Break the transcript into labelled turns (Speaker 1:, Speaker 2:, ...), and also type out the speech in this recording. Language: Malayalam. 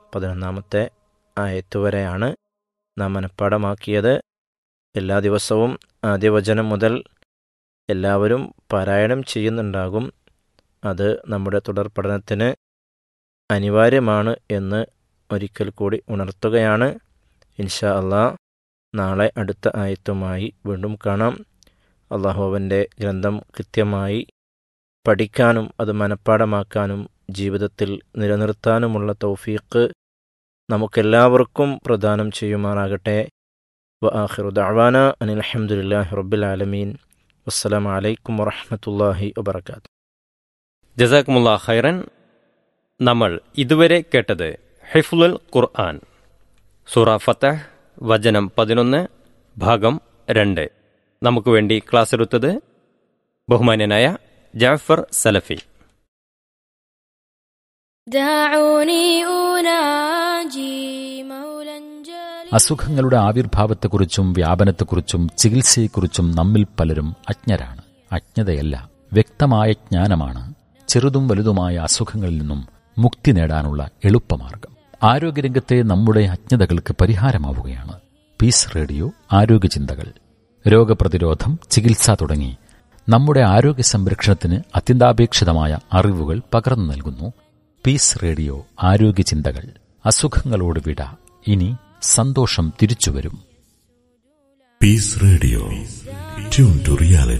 Speaker 1: പതിനൊന്നാമത്തെ ആയത്ത് വരെയാണ് നാം മനഃപ്പാടമാക്കിയത് എല്ലാ ദിവസവും ആദ്യ വചനം മുതൽ എല്ലാവരും പാരായണം ചെയ്യുന്നുണ്ടാകും അത് നമ്മുടെ തുടർ പഠനത്തിന് അനിവാര്യമാണ് എന്ന് ഒരിക്കൽ കൂടി ഉണർത്തുകയാണ് ഇൻഷാ അള്ളാ നാളെ അടുത്ത ആയത്തുമായി വീണ്ടും കാണാം അള്ളാഹു അവൻ്റെ ഗ്രന്ഥം കൃത്യമായി പഠിക്കാനും അത് മനഃപ്പാടമാക്കാനും ജീവിതത്തിൽ നിലനിർത്താനുമുള്ള തൗഫീഖ് നമുക്കെല്ലാവർക്കും പ്രദാനം ചെയ്യുമാറാകട്ടെ വ ആഖിറു ദഅവാന അനിൽ അൽഹംദുലില്ലാഹി റബ്ബിൽ ആലമീൻ വസ്സലാമു അലൈക്കും വറഹ്മത്തുള്ളാഹി വബറകാതുഹു
Speaker 2: ജസാക്കുമുള്ള ഖൈറൻ നമ്മൾ ഇതുവരെ കേട്ടത് ഹിഫ്ലുൽ ഖുർആൻ സൂറ ഫത്തഹ് വചനം പതിനൊന്ന് ഭാഗം രണ്ട് നമുക്ക് വേണ്ടി ക്ലാസ് എടുത്തത് ബഹുമാന്യനായ ജാഫർ സലഫി
Speaker 3: دعوني أناجي مولا جليلا
Speaker 4: അസുഖങ്ങളുടെ ആവിർഭാവത്തെക്കുറിച്ചും വ്യാപനത്തെക്കുറിച്ചും ചികിത്സയെക്കുറിച്ചും നമ്മിൽ പലരും അജ്ഞരാണ് അജ്ഞതയല്ല വ്യക്തമായ ജ്ഞാനമാണ് ചെറുതും വലുതുമായ അസുഖങ്ങളിൽ നിന്നും മുക്തി നേടാനുള്ള എളുപ്പമാർഗം ആരോഗ്യരംഗത്തെ നമ്മുടെ അജ്ഞതകൾക്ക് പരിഹാരമാവുകയാണ് പീസ് റേഡിയോ ആരോഗ്യചിന്തകൾ രോഗപ്രതിരോധം ചികിത്സ തുടങ്ങി നമ്മുടെ ആരോഗ്യ സംരക്ഷണത്തിന് അത്യന്താപേക്ഷിതമായ അറിവുകൾ പകർന്നു നൽകുന്നു പീസ് റേഡിയോ ആരോഗ്യചിന്തകൾ അസുഖങ്ങളോട് വിട ഇനി സന്തോഷം തിരിച്ചുവരും
Speaker 5: Peace Radio. Tune to reality.